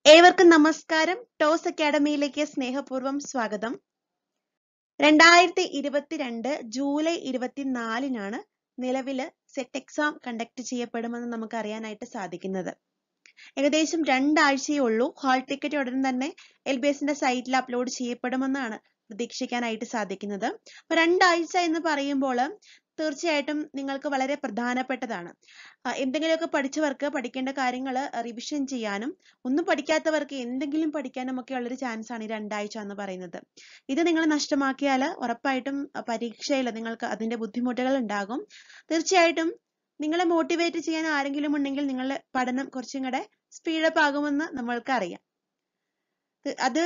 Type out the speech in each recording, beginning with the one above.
ഏവർക്കും നമസ്കാരം ടോസ് അക്കാഡമിയിലേക്ക് സ്നേഹപൂർവ്വം സ്വാഗതം രണ്ടായിരത്തി ഇരുപത്തിരണ്ട് ജൂലൈ ഇരുപത്തിനാലിനാണ് നിലവില് സെറ്റ് എക്സാം കണ്ടക്ട് ചെയ്യപ്പെടുമെന്ന് നമുക്ക് അറിയാനായിട്ട് സാധിക്കുന്നത് ഏകദേശം രണ്ടാഴ്ചയേ ഉള്ളൂ ഹാൾ ടിക്കറ്റ് ഉടൻ തന്നെ എൽ ബി എസിന്റെ സൈറ്റിൽ അപ്ലോഡ് ചെയ്യപ്പെടുമെന്നാണ് പ്രതീക്ഷിക്കാനായിട്ട് സാധിക്കുന്നത് അപ്പൊ രണ്ടാഴ്ച എന്ന് പറയുമ്പോൾ തീർച്ചയായിട്ടും നിങ്ങൾക്ക് വളരെ പ്രധാനപ്പെട്ടതാണ് ആ, എന്തെങ്കിലുമൊക്കെ പഠിച്ചവർക്ക് പഠിക്കേണ്ട കാര്യങ്ങൾ റിവിഷൻ ചെയ്യാനും ഒന്നും പഠിക്കാത്തവർക്ക് എന്തെങ്കിലും പഠിക്കാനും ഒക്കെ ഉള്ളൊരു ചാൻസ് ആണ് ഈ രണ്ടാഴ്ച എന്ന് പറയുന്നത് ഇത് നിങ്ങൾ നഷ്ടമാക്കിയാൽ ഉറപ്പായിട്ടും പരീക്ഷയിൽ നിങ്ങൾക്ക് അതിന്റെ ബുദ്ധിമുട്ടുകൾ ഉണ്ടാകും തീർച്ചയായിട്ടും നിങ്ങളെ മോട്ടിവേറ്റ് ചെയ്യാൻ ആരെങ്കിലും ഉണ്ടെങ്കിൽ നിങ്ങളുടെ പഠനം കുറച്ചും കൂടെ സ്പീഡപ്പ് ആകുമെന്ന് നമ്മൾക്ക് അറിയാം ത്- അത്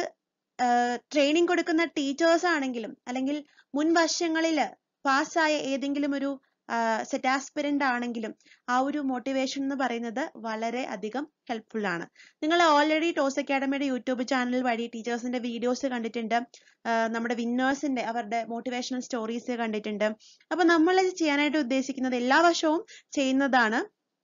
ട്രെയിനിങ് കൊടുക്കുന്ന ടീച്ചേഴ്സ് ആണെങ്കിലും അല്ലെങ്കിൽ മുൻ വർഷങ്ങളിൽ പാസ്സായ ഏതെങ്കിലും ഒരു സെറ്റ് ആസ്പിരന്റ് ആണെങ്കിലും ആ ഒരു മോട്ടിവേഷൻ എന്ന് പറയുന്നത് വളരെ അധികം ഹെൽപ്ഫുൾ ആണ് നിങ്ങൾ ഓൾറെഡി ടോസ് അക്കാഡമിയുടെ യൂട്യൂബ് ചാനൽ വഴി ടീച്ചേഴ്സിന്റെ വീഡിയോസ് കണ്ടിട്ടുണ്ട് ആ, നമ്മുടെ വിന്നേഴ്സിന്റെ അവരുടെ മോട്ടിവേഷണൽ സ്റ്റോറീസ് കണ്ടിട്ടുണ്ട് അപ്പൊ നമ്മൾ ചെയ്യാനായിട്ട് ഉദ്ദേശിക്കുന്നത് എല്ലാ വർഷവും ചെയ്യുന്നതാണ്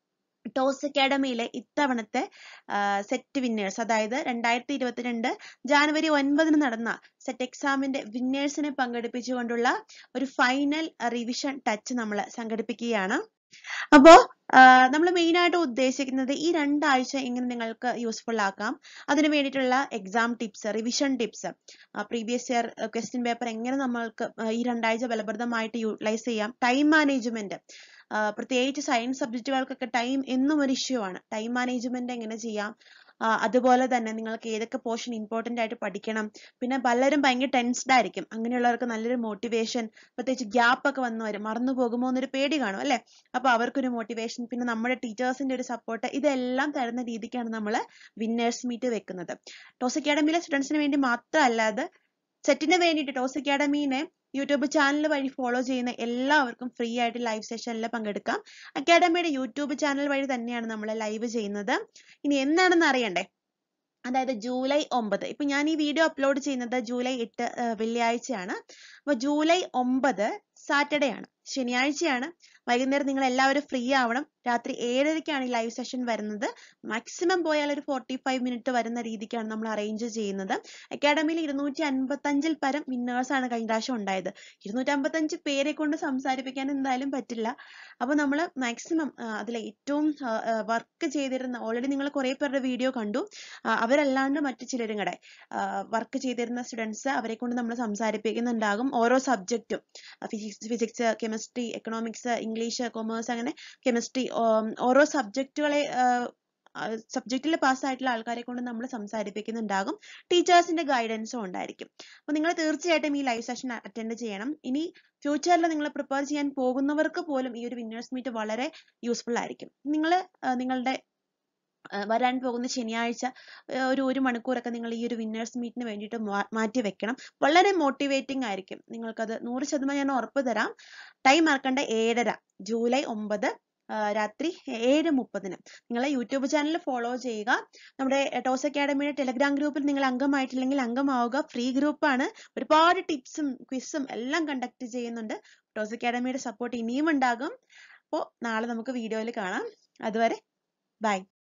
ടോസ് അക്കാഡമിയിലെ ഇത്തവണത്തെ സെറ്റ് വിന്നേഴ്സ് അതായത് രണ്ടായിരത്തി ഇരുപത്തിരണ്ട് ജാനുവരി ഒൻപതിന് നടന്ന സെറ്റ് എക്സാമിന്റെ വിന്നേഴ്സിനെ പങ്കെടുപ്പിച്ചുകൊണ്ടുള്ള ഒരു ഫൈനൽ റിവിഷൻ ടച്ച് നമ്മൾ സംഘടിപ്പിക്കുകയാണ് അപ്പോ നമ്മൾ മെയിൻ ആയിട്ട് ഉദ്ദേശിക്കുന്നത് ഈ രണ്ടാഴ്ച എങ്ങനെ നിങ്ങൾക്ക് യൂസ്ഫുൾ ആക്കാം അതിന് വേണ്ടിയിട്ടുള്ള exam tips revision tips previous year question paper എങ്ങനെ നമ്മൾക്ക് ആ, ഈ രണ്ടാഴ്ച ഫലപ്രദമായിട്ട് യൂട്ടിലൈസ് ചെയ്യാം ടൈം മാനേജ്മെന്റ് പ്രത്യേകിച്ച് സയൻസ് സബ്ജക്റ്റുകൾക്കൊക്കെ ടൈം എന്നും ഒരു ഇഷ്യൂ ആണ് ടൈം മാനേജ്മെന്റ് എങ്ങനെ ചെയ്യാം ആ, അതുപോലെ തന്നെ നിങ്ങൾക്ക് ഏതൊക്കെ പോർഷൻ ഇമ്പോർട്ടന്റ് ആയിട്ട് പഠിക്കണം പിന്നെ പലരും ഭയങ്കര ടെൻസ്ഡ് ആയിരിക്കും അങ്ങനെയുള്ളവർക്ക് നല്ലൊരു മോട്ടിവേഷൻ പ്രത്യേകിച്ച് ഗ്യാപ്പ് ഒക്കെ വന്നു വരും മറന്നു പോകുമോ എന്നൊരു പേടി കാണും അല്ലെ അപ്പൊ അവർക്കൊരു മോട്ടിവേഷൻ പിന്നെ നമ്മുടെ ടീച്ചേഴ്സിന്റെ ഒരു സപ്പോർട്ട് ഇതെല്ലാം തരുന്ന രീതിക്കാണ് നമ്മൾ വിന്നേഴ്സ് മീറ്റ് വെക്കുന്നത് ടോസ് അക്കാഡമിയിലെ സ്റ്റുഡൻസിന് വേണ്ടി മാത്രമല്ലാതെ സെറ്റിന് വേണ്ടിയിട്ട് ടോസ് അക്കാഡമീനെ യൂട്യൂബ് ചാനൽ വഴി ഫോളോ ചെയ്യുന്ന എല്ലാവർക്കും ഫ്രീ ആയിട്ട് ലൈവ് സെഷനിൽ പങ്കെടുക്കാം അക്കാഡമിയുടെ യൂട്യൂബ് ചാനൽ വഴി തന്നെയാണ് നമ്മൾ ലൈവ് ചെയ്യുന്നത് ഇനി എന്നാണെന്ന് അറിയണ്ടേ അതായത് ജൂലൈ ഒമ്പത് ഇപ്പൊ ഞാൻ ഈ വീഡിയോ അപ്ലോഡ് ചെയ്യുന്നത് ജൂലൈ എട്ട് ആ, വെള്ളിയാഴ്ചയാണ് അപ്പൊ ജൂലൈ ഒമ്പത് സാറ്റർഡേ ആണ് ശനിയാഴ്ചയാണ് വൈകുന്നേരം നിങ്ങൾ എല്ലാവരും ഫ്രീ ആവണം രാത്രി ഏഴരയ്ക്കാണ് ഈ ലൈവ് സെഷൻ വരുന്നത് മാക്സിമം പോയാൽ ഒരു ഫോർട്ടി ഫൈവ് മിനിറ്റ് വരുന്ന രീതിക്കാണ് നമ്മൾ അറേഞ്ച് ചെയ്യുന്നത് അക്കാഡമിയിൽ ഇരുന്നൂറ്റി അൻപത്തഞ്ചിൽ പരം വിന്നേഴ്സ് ആണ് കഴിഞ്ഞ പ്രാവശ്യം ഉണ്ടായത് ഇരുന്നൂറ്റി അമ്പത്തഞ്ച് പേരെ കൊണ്ട് സംസാരിപ്പിക്കാൻ എന്തായാലും പറ്റില്ല അപ്പൊ നമ്മൾ മാക്സിമം അതിൽ ഏറ്റവും വർക്ക് ചെയ്തിരുന്ന ഓൾറെഡി നിങ്ങൾ കുറെ പേരുടെ വീഡിയോ കണ്ടു ആ, അവരല്ലാണ്ട് മറ്റു ചിലരും കൂടെ വർക്ക് ചെയ്തിരുന്ന സ്റ്റുഡൻസ് അവരെ കൊണ്ട് നമ്മൾ സംസാരിപ്പിക്കുന്നുണ്ടാകും ഓരോ സബ്ജക്റ്റും physics physics chemistry economics English commerce അങ്ങനെ കെമിസ്ട്രി ഓരോ സബ്ജക്റ്റുകളെ സബ്ജക്റ്റിൽ പാസ്സായിട്ടുള്ള ആൾക്കാരെ കൊണ്ട് നമ്മൾ സംസാരിപ്പിക്കുന്നുണ്ടാകും ടീച്ചേഴ്സിന്റെ ഗൈഡൻസും ഉണ്ടായിരിക്കും അപ്പൊ നിങ്ങൾ തീർച്ചയായിട്ടും ഈ ലൈവ് സെഷൻ അറ്റൻഡ് ചെയ്യണം ഇനി ഫ്യൂച്ചറിൽ നിങ്ങൾ പ്രിപ്പയർ ചെയ്യാൻ പോകുന്നവർക്ക് പോലും ഈ ഒരു വിന്നേഴ്സ് മീറ്റ് വളരെ യൂസ്ഫുൾ ആയിരിക്കും നിങ്ങൾ നിങ്ങളുടെ ആ, വരാൻ പോകുന്ന ശനിയാഴ്ച ആ, ഒരു ഒരു മണിക്കൂറൊക്കെ നിങ്ങൾ ഈ ഒരു വിന്നേഴ്സ് മീറ്റിന് വേണ്ടിയിട്ട് മാ- മാറ്റി വെക്കണം വളരെ മോട്ടിവേറ്റിംഗ് ആയിരിക്കും നിങ്ങൾക്കത് നൂറ് ശതമാനം ഞാൻ ഉറപ്പ് തരാം ടൈം മറക്കണ്ട ഏഴര ജൂലൈ ഒമ്പത് ആ, രാത്രി ഏഴ് മുപ്പതിന് നിങ്ങളെ യൂട്യൂബ് ചാനൽ ഫോളോ ചെയ്യുക നമ്മുടെ ടോസ് അക്കാഡമിയുടെ ടെലഗ്രാം ഗ്രൂപ്പിൽ നിങ്ങൾ അംഗമായിട്ടില്ലെങ്കിൽ അംഗമാവുക ഫ്രീ ഗ്രൂപ്പാണ് ഒരുപാട് ടിപ്സും ക്വിസും എല്ലാം കണ്ടക്ട് ചെയ്യുന്നുണ്ട് ടോസ് അക്കാഡമിയുടെ സപ്പോർട്ട് ഇനിയും ഉണ്ടാകും അപ്പോൾ നാളെ നമുക്ക് വീഡിയോയിൽ കാണാം അതുവരെ ബൈ